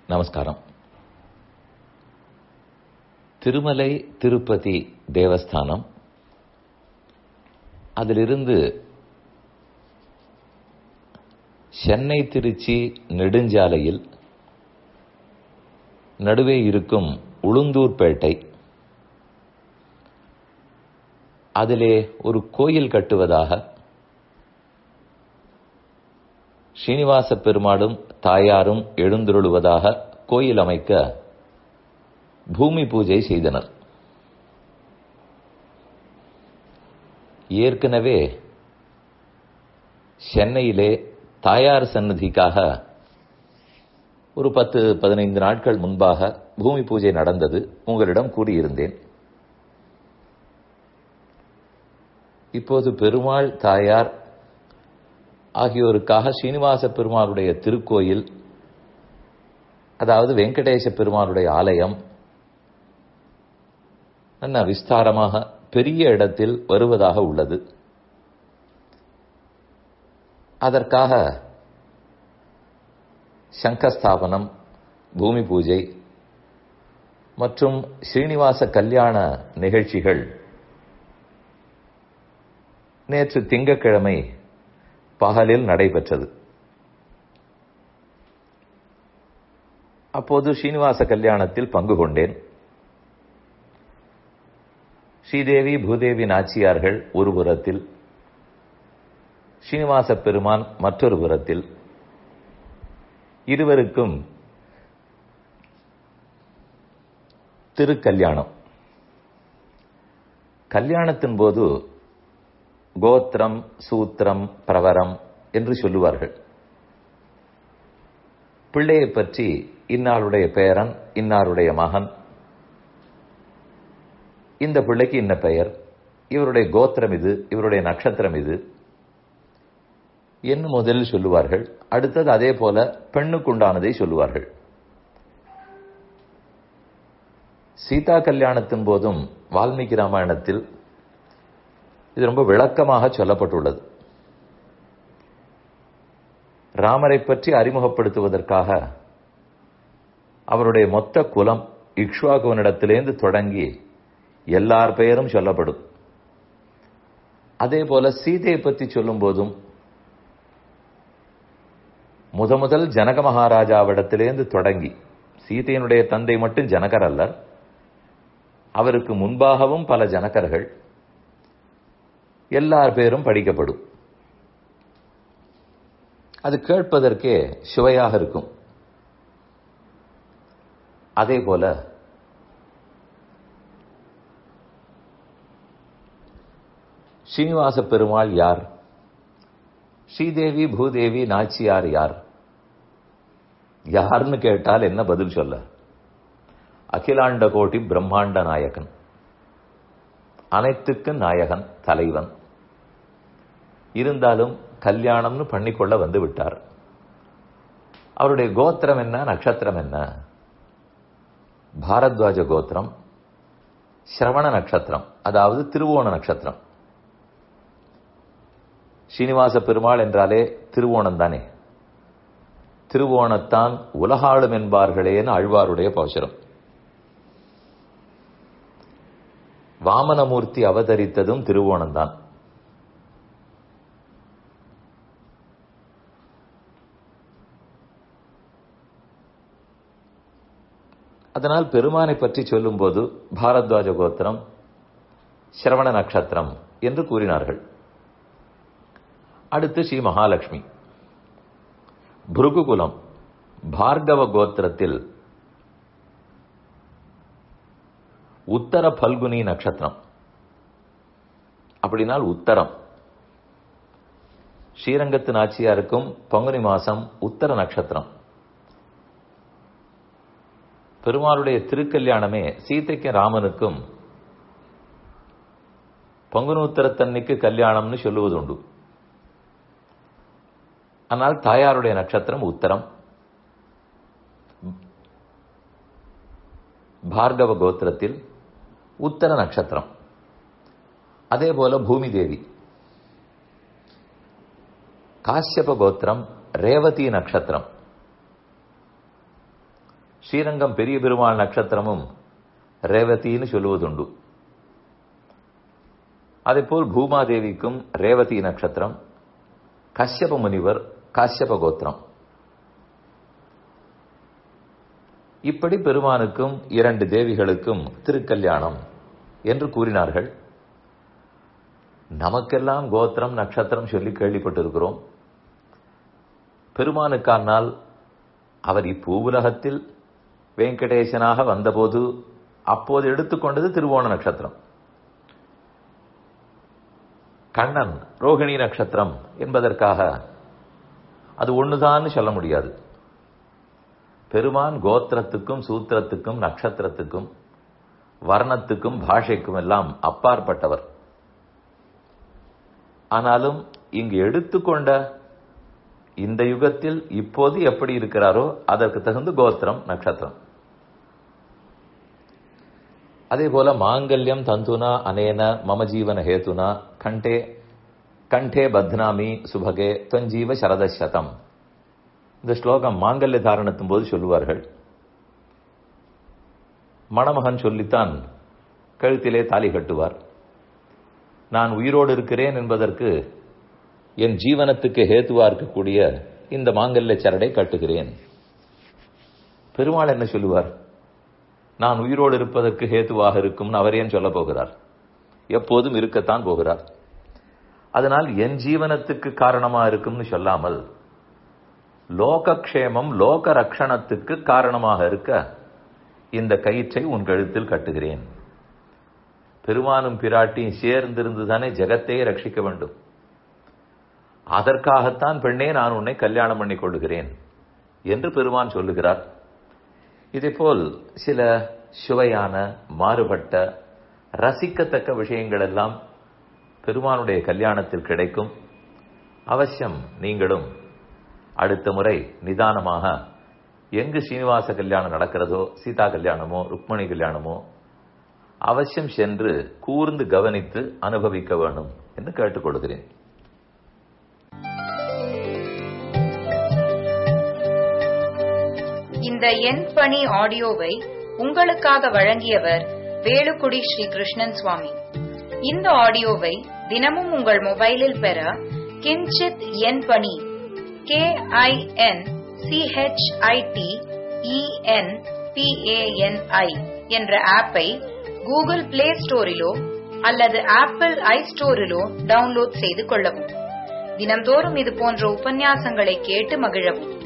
நமஸ்காரம் திருமலை திருப்பதி தேவஸ்தானம் அதிலிருந்து சென்னை திருச்சி நெடுஞ்சாலையில் நடுவே இருக்கும் உளுந்தூர்பேட்டை அதிலே ஒரு கோயில் கட்டுவதாக ஸ்ரீனிவாச பெருமாளும் தாயாரும் எழுந்தருளுவதாக கோயில் அமைக்க பூமி பூஜை செய்தனர் ஏற்கனவே சென்னையிலே தாயார் சன்னதிக்காக ஒரு பத்து பதினைந்து நாட்கள் முன்பாக பூமி பூஜை நடந்தது உங்களிடம் கூறியிருந்தேன் இப்போது பெருமாள் தாயார் ஆகியோருக்காக ஸ்ரீனிவாச பெருமாளுடைய திருக்கோயில் அதாவது வெங்கடேச பெருமாளுடைய ஆலயம் நல்ல விஸ்தாரமாக பெரிய இடத்தில் வருவதாக உள்ளது அதற்காக சங்கஸ்தாபனம் பூமி பூஜை மற்றும் ஸ்ரீனிவாச கல்யாண நிகழ்ச்சிகள் நேற்று திங்கட்கிழமை பகலில் நடைபெற்றது அப்போது ஸ்ரீனிவாச கல்யாணத்தில் பங்கு கொண்டேன் ஸ்ரீதேவி பூதேவி நாச்சியார்கள் ஒரு புறத்தில் ஸ்ரீனிவாச பெருமான் மற்றொரு புறத்தில் இருவருக்கும் திருக்கல்யாணம் கல்யாணத்தின் போது கோத்திரம் சூத்திரம் பிரவரம் என்று சொல்லுவார்கள் பிள்ளையை பற்றி இன்னாருடைய பேரன் இன்னாருடைய மகன் இந்த பிள்ளைக்கு இன்ன பெயர் இவருடைய கோத்திரம் இது இவருடைய நட்சத்திரம் இது என்று முதலில் சொல்லுவார்கள் அடுத்தது அதே போல பெண்ணுக்குண்டானதை சொல்லுவார்கள் சீதா கல்யாணத்தின் போதும் வால்மீகி ராமாயணத்தில் இது ரொம்ப விளக்கமாக சொல்லப்பட்டுள்ளது ராமரை பற்றி அறிமுகப்படுத்துவதற்காக அவருடைய மொத்த குலம் இக்ஷ்வாகுவனிடத்திலேருந்து தொடங்கி எல்லார் பெயரும் சொல்லப்படும் அதே போல சீதையை பற்றி சொல்லும் போதும் முத முதல் ஜனக மகாராஜாவிடத்திலேருந்து தொடங்கி சீதையினுடைய தந்தை மட்டும் ஜனகர் அல்லர் அவருக்கு முன்பாகவும் பல ஜனகர்கள் எல்லார் பேரும் படிக்கப்படும் அது கேட்பதற்கே சுவையாக இருக்கும் அதே போல ஸ்ரீனிவாச பெருமாள் யார் ஸ்ரீதேவி பூதேவி நாச்சியார் யார் யார்னு கேட்டால் என்ன பதில் சொல்ல அகிலாண்ட கோட்டி பிரம்மாண்ட நாயகன் அனைத்துக்கு நாயகன் தலைவன் இருந்தாலும் கல்யாணம்னு பண்ணிக்கொள்ள வந்து விட்டார் அவருடைய கோத்திரம் என்ன நட்சத்திரம் என்ன பாரத்வாஜ கோத்திரம் சிரவண நட்சத்திரம் அதாவது திருவோண நட்சத்திரம் ஸ்ரீனிவாச பெருமாள் என்றாலே திருவோணம் தானே திருவோணத்தான் உலகாளும் என்பார்களேன்னு ஆழ்வாருடைய பௌசரம் வாமனமூர்த்தி அவதரித்ததும் திருவோணம்தான் அதனால் பெருமானை பற்றி சொல்லும்போது பாரத்வாஜ கோத்திரம் சிரவண நட்சத்திரம் என்று கூறினார்கள் அடுத்து ஸ்ரீ மகாலட்சுமி புருகுகுலம் பார்கவ கோத்திரத்தில் உத்தர பல்குனி நட்சத்திரம் அப்படினால் உத்தரம் ஸ்ரீரங்கத்து நாச்சியாருக்கும் பங்குனி மாசம் உத்தர நட்சத்திரம் பெருமாளுடைய திருக்கல்யாணமே சீதைக்கும் ராமனுக்கும் பங்குனூத்தரத்தன்னைக்கு கல்யாணம்னு சொல்லுவது உண்டு ஆனால் தாயாருடைய நட்சத்திரம் உத்தரம் பார்கவ கோத்திரத்தில் உத்தர நட்சத்திரம் அதே போல பூமி தேவி காஷ்யப கோத்திரம் ரேவதி நட்சத்திரம் ஸ்ரீரங்கம் பெரிய பெருமாள் நட்சத்திரமும் ரேவதின்னு சொல்லுவதுண்டு அதேபோல் பூமாதேவிக்கும் ரேவதி நட்சத்திரம் கஷ்யப முனிவர் காஷ்யப கோத்திரம் இப்படி பெருமானுக்கும் இரண்டு தேவிகளுக்கும் திருக்கல்யாணம் என்று கூறினார்கள் நமக்கெல்லாம் கோத்திரம் நட்சத்திரம் சொல்லி கேள்விப்பட்டிருக்கிறோம் பெருமானுக்கானால் அவர் இப்பூவுலகத்தில் வெங்கடேசனாக வந்தபோது அப்போது எடுத்துக்கொண்டது திருவோண நட்சத்திரம் கண்ணன் ரோகிணி நட்சத்திரம் என்பதற்காக அது ஒண்ணுதான் சொல்ல முடியாது பெருமான் கோத்திரத்துக்கும் சூத்திரத்துக்கும் நட்சத்திரத்துக்கும் வர்ணத்துக்கும் பாஷைக்கும் எல்லாம் அப்பாற்பட்டவர் ஆனாலும் இங்கு எடுத்துக்கொண்ட இந்த யுகத்தில் இப்போது எப்படி இருக்கிறாரோ அதற்கு தகுந்த கோத்திரம் நட்சத்திரம் அதே போல மாங்கல்யம் தந்துனா அனேன மம ஜீவன ஹேத்துனா கண்டே கண்டே பத்னாமி சுபகே தொஞ்சீவ சரதசதம் இந்த ஸ்லோகம் மாங்கல்ய தாரணத்தின் போது சொல்லுவார்கள் மணமகன் சொல்லித்தான் கழுத்திலே தாலி கட்டுவார் நான் உயிரோடு இருக்கிறேன் என்பதற்கு என் ஜீவனத்துக்கு ஹேத்துவா இருக்கக்கூடிய இந்த மாங்கல்ய சரடை கட்டுகிறேன் பெருமாள் என்ன சொல்லுவார் நான் உயிரோடு இருப்பதற்கு ஹேத்துவாக இருக்கும்னு அவர் ஏன் சொல்ல போகிறார் எப்போதும் இருக்கத்தான் போகிறார் அதனால் என் ஜீவனத்துக்கு காரணமா இருக்கும்னு சொல்லாமல் லோகக்ஷேமம் லோக ரக்ஷணத்துக்கு காரணமாக இருக்க இந்த கயிற்றை உன் கழுத்தில் கட்டுகிறேன் பெருமானும் பிராட்டியும் சேர்ந்திருந்து தானே ஜெகத்தையே ரட்சிக்க வேண்டும் அதற்காகத்தான் பெண்ணே நான் உன்னை கல்யாணம் பண்ணிக் கொள்ளுகிறேன் என்று பெருமான் சொல்லுகிறார் இதேபோல் சில சுவையான மாறுபட்ட ரசிக்கத்தக்க விஷயங்கள் எல்லாம் பெருமானுடைய கல்யாணத்தில் கிடைக்கும் அவசியம் நீங்களும் அடுத்த முறை நிதானமாக எங்கு சீனிவாச கல்யாணம் நடக்கிறதோ சீதா கல்யாணமோ ருக்மணி கல்யாணமோ அவசியம் சென்று கூர்ந்து கவனித்து அனுபவிக்க வேண்டும் என்று கேட்டுக்கொள்கிறேன் இந்த எண் பணி ஆடியோவை உங்களுக்காக வழங்கியவர் வேலுக்குடி ஸ்ரீ கிருஷ்ணன் சுவாமி இந்த ஆடியோவை தினமும் உங்கள் மொபைலில் பெற கிஞ்சித் எண் பணி கே ஐ என் சிஹெச்ஐடி இஎன் பிஏஎன்ஐ என்ற ஆப்பை கூகுள் பிளே ஸ்டோரிலோ அல்லது ஆப்பிள் ஐ ஸ்டோரிலோ டவுன்லோட் செய்து கொள்ளவும் தினம்தோறும் இது போன்ற உபன்யாசங்களை கேட்டு மகிழவும்